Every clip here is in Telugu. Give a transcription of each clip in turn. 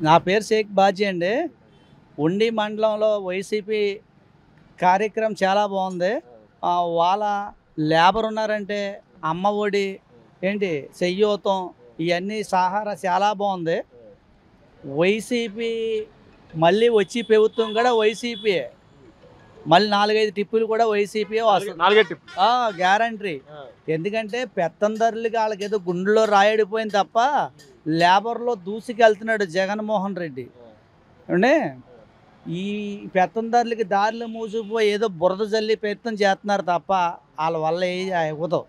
నా పేరు షేక్ బాజీ అండి ఉండి మండలంలో వైసీపీ కార్యక్రమం చాలా బాగుంది ఆ, వాళ్ళ లేబర్ ఉన్నారంటే అమ్మ ఒడి ఏంటి చెయ్యోతం ఇవన్నీ సహారా చాలా బాగుంది వైసీపీ మళ్ళీ వచ్చి ప్రభుత్వం కూడా వైసీపీయే మళ్ళీ నాలుగైదు టిప్పులు కూడా వైసీపీయే వస్తుంది నాలుగే టిప్ గ్యారంటీ ఎందుకంటే పెత్తందరులకి వాళ్ళకి ఏదో గుండెలో రాయడిపోయింది తప్ప లేబర్లో దూసుకెళ్తున్నాడు జగన్మోహన్ రెడ్డి ఏమండి ఈ పెత్తందారులకి దారిలో మూసిపోయి ఏదో బురద జల్లి ప్రయత్నం చేస్తున్నారు తప్ప వాళ్ళ వల్ల ఏ ఇవ్వదు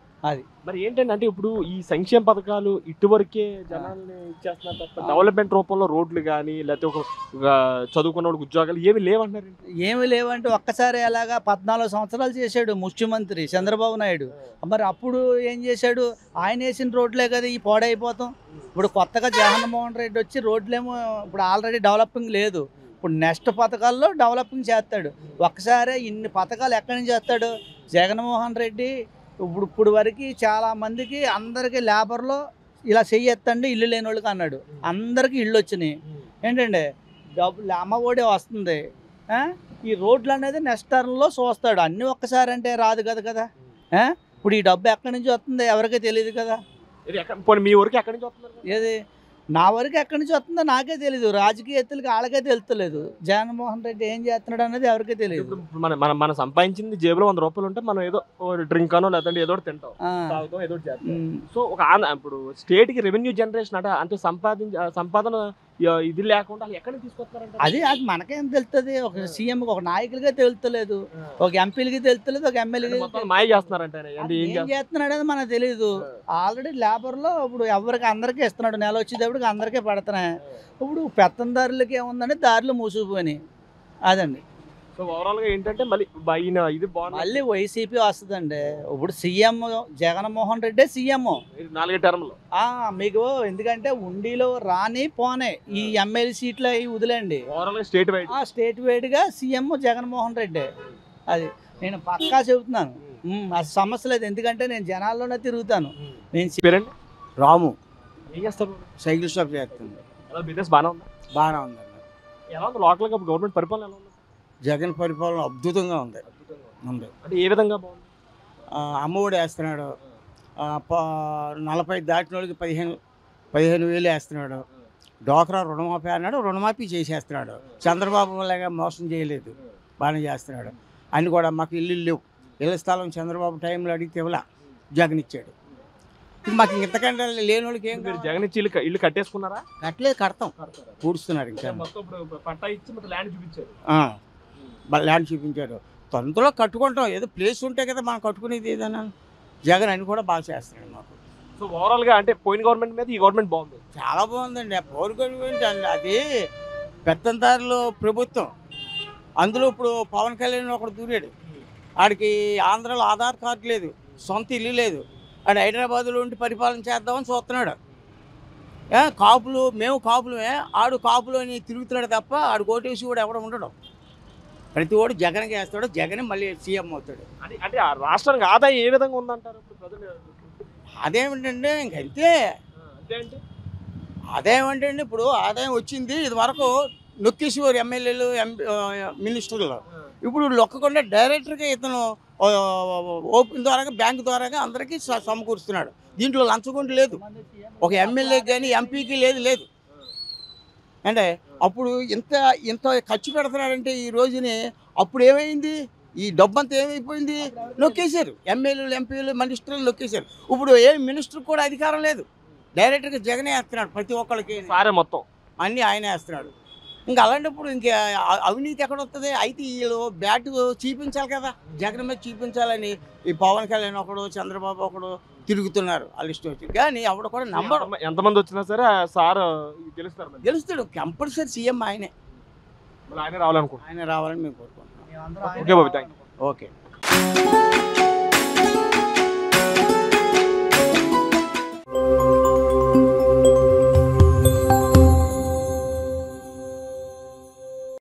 మరి ఏంటంటే అంటే ఇప్పుడు ఈ సంక్షేమ పథకాలు ఇటువరకే జనాల్ని ఇచ్చేస్తున్నారు తప్ప డెవలప్మెంట్ రూపంలో రోడ్లు కానీ లేకపోతే ఒక ఒక చదువుకున్న వాళ్ళకి ఉద్యోగాలు ఏమి లేవంటున్నారు ఏమి లేవంటే ఒక్కసారి అలాగా పద్నాలుగు సంవత్సరాలు చేశాడు ముఖ్యమంత్రి చంద్రబాబు నాయుడు మరి అప్పుడు ఏం చేశాడు ఆయన వేసిన రోడ్లే కదా ఈ పాడైపోతాం ఇప్పుడు కొత్తగా జగన్మోహన్ రెడ్డి వచ్చి రోడ్లేమో ఇప్పుడు ఆల్రెడీ డెవలపింగ్ లేదు ఇప్పుడు నెక్స్ట్ పథకాల్లో డెవలపింగ్ చేస్తాడు ఒక్కసారి ఇన్ని పథకాలు ఎక్కడి నుంచి చేస్తాడు జగన్మోహన్ రెడ్డి ఇప్పుడు ఇప్పుడు వరకు చాలా మందికి అందరికీ లేబర్లో ఇలా చెయ్యెత్తండి ఇల్లు లేని వాళ్ళకి అన్నాడు అందరికీ ఇల్లు వచ్చినాయి ఏంటండి డబ్బులు అమ్మ ఒడి వస్తుంది ఆ? ఈ రోడ్లు అనేది నెక్స్ట్ టర్మ్లో చూస్తాడు అన్నీ ఒక్కసారి అంటే రాదు కదా కదా ఆ? ఇప్పుడు ఈ డబ్బు ఎక్కడి నుంచి వస్తుంది ఎవరికీ తెలియదు కదా ఇది ఎక్కడ- పోనీ మీ ఊరికి ఎక్కడి నుంచి వస్తున్నారు ఏది నా వరకు ఎక్కడి నుంచి వస్తుందో నాకే తెలియదు రాజకీయ ఎత్తులకి వాళ్ళకే తెలుస్తలేదు జగన్మోహన్ రెడ్డి ఏం చేస్తున్నాడు అనేది ఎవరికీ తెలియదు ఇప్పుడు మన మన మనం సంపాదించింది జేబులో వంద రూపాయలు ఉంటే మనం ఏదో డ్రింక్ అనో లేదంటే ఏదో ఒకటి తింటాం ఆ, తాగుతాం ఏదో ఒకటి చేస్తాం ఉమ్, సో ఒక ఆంధ్ర ఇప్పుడు స్టేట్ కి రెవెన్యూ జనరేషన్ అంటే అంటే సంపాదించ సంపాదన ఇ- ఇది లేకుండా అసలు ఎక్కడి నుంచి తీసుకొస్తారంటే అది అది మనకేం తెలుస్తుంది ఒక సీఎం ఒక నాయకులకే తెలుస్తలేదు ఒక ఎంపీలకి తెలుస్తలేదు ఒక ఎమ్మెల్యేకి మొత్తం మాయ చేస్తున్నారంటే అంటే ఏం ఏం చేస్తారు చేస్తున్నాడు అనేది మనకు తెలియదు ఆల్రెడీ లేబర్లో ఇప్పుడు ఎవరికి అందరికీ ఇస్తున్నాడు నెల వచ్చేటప్పటికి అందరికీ పడుతున్నాయి ఇప్పుడు పెత్తందారులకి ఏముందంటే దారిలో మూసుకుపోయినాయి అదండి సో ఓవరాల్ గా ఏంటంటే మళ్ళీ బ- ఈయన ఇది బాగుంది మళ్ళీ వైసీపీ వస్తుందండి ఇప్పుడు సీఎం జగన్మోహన్ రెడ్డే సీఎం నాలుగే టర్మ్ లో మీకు ఎందుకంటే ఉండిలో రాని పోనే ఈ ఎమ్మెల్యే సీట్లు అవి వదిలేండి ఓవరాల్ గా స్టేట్ వైడ్ ఆ స్టేట్ వైడ్గా సీఎం జగన్మోహన్ రెడ్డి అది నేను పక్కా చెబుతున్నాను ఉమ్, అది సమస్య లేదు ఎందుకంటే నేను జనాల్లోనే తిరుగుతాను నేను సి- పేరండి రాము ఏం చేస్తారు సైకిల్ షాప్ చేస్తుంది ఎలా బిజినెస్ బాగానే ఉందా బాగానే ఉందండి ఎలా ఉంది లోకల్ గా గవర్నమెంట్ పరిపాలన ఎలా ఉంది జగన్ పరిపాలన అద్భుతంగా ఉంది ఉంది అంటే ఏ విధంగా బాగుంది ఆ, అమ్మఒడి వేస్తున్నాడు ఆ, ప- నలభై దాటిన వాళ్ళకి పదిహేను పదిహేను వేలు వేస్తున్నాడు డోక్రా రుణమాఫీ అన్నాడు రుణమాఫీ చేసేస్తున్నాడు చంద్రబాబు లాగా మోసం చేయలేదు బాగానే చేస్తున్నాడు అన్ని కూడా మాకు ఇల్లు లేవు ఇళ్ళ స్థలం చంద్రబాబు టైంలో అడిగితే ఇవ్వలా జగన్ ఇచ్చాడు ఇంక మాకు ఇంతకంటే లేని వాళ్ళకి ఏం మీరు కావాలి? జగన్ ఇచ్చి ఇల్లు క- ఇల్లు కట్టేసుకున్నారా కట్టలేదు కడతాం పూడుస్తున్నారు ఇంకా మొత్తం ఇప్పుడు పట్టా ఇచ్చి మొత్తం ల్యాండ్ చూపించారు ఆ, బ- ల్యాండ్ చూపించాడు తొందరలో కట్టుకుంటాం ఏదో ప్లేస్ ఉంటే కదా మనం కట్టుకునేది ఏదైనా జగన్ అని కూడా బాగా చేస్తున్నాడు మాకు సో ఓవరాల్ గా అంటే పోయిన గవర్నమెంట్ మీద ఈ గవర్నమెంట్ బాగుంది చాలా బాగుందండి ఆ పౌర గవర్నమెంట్ అండి అది పెత్తందారులు ప్రభుత్వం అందులో ఇప్పుడు పవన్ కళ్యాణ్ ఒకడు దూరాడు ఆడికి ఆంధ్రాలో ఆధార్ కార్డు లేదు సొంత ఇల్లు లేదు ఆడు హైదరాబాద్లో ఉండి పరిపాలన చేద్దామని చూస్తున్నాడు ఏ, కాపులు మేము కాపులమే ఆడు కాపులోని తిరుగుతున్నాడు తప్ప ఆడు కోటేసి కూడా ఎవడ ఉండడం ప్రతి ఓడు జగన్కి వేస్తాడు జగన్ మళ్ళీ సీఎం అవుతాడు అంటే అంటే ఆ రాష్ట్రానికి ఆదాయం ఏ విధంగా ఉందంటారు ఇప్పుడు ప్రజలు అదేమిటంటే ఇంకంతే అంతే అంటే ఆదాయం అంటే ఇప్పుడు ఆదాయం వచ్చింది ఇది వరకు నొక్కేసేవారు ఎమ్మెల్యేలు ఎంపీ మినిస్టర్లు ఇప్పుడు లొక్కకుండా డైరెక్టర్గా ఇతను ఆ, ఓపెన్ ద్వారాగా బ్యాంక్ ద్వారాగా అందరికీ స- సమకూరుస్తున్నాడు దీంట్లో లంచగొండి లేదు ఒక ఎమ్మెల్యేకి కానీ ఎంపీకి లేదు లేదు అంటే అప్పుడు ఇంత ఇంత ఖర్చు పెడుతున్నాడంటే ఈ రోజుని అప్పుడు ఏమైంది ఈ డబ్బంతా ఏమైపోయింది నొక్కేశారు ఎమ్మెల్యేలు ఎంపీలు మినిస్టర్లు నొక్కేశారు ఇప్పుడు ఏ మినిస్టర్ కూడా అధికారం లేదు డైరెక్ట్గా జగనే వేస్తున్నాడు ప్రతి ఒక్కరికి సారే మొత్తం అన్నీ ఆయన వేస్తున్నాడు ఇంకా అలాంటప్పుడు ఇంకా అ- అవినీతి ఎక్కడ వస్తుంది అయితే వీళ్ళు బ్యాట్ చూపించాలి కదా జగన్ మీద చూపించాలని ఈ పవన్ కళ్యాణ్ ఒకడు చంద్రబాబు ఒకడు తిరుగుతున్నారు వాళ్ళ ఇష్టం వచ్చి కానీ ఆవిడ కూడా నంబర్ ఎంత- ఎంతమంది వచ్చినా సరే ఆ సార్ గెలుస్తారు మరి. గెలుస్తాడు కంపల్సరీ సీఎం ఆయనే మళ్ళీ ఆయన రావాలనుకుంటున్నాను ఆయన రావాలని మేము కోరుకుంటున్నాం మేమందరం ఓకే బాబు థ్యాంక్ ఓకే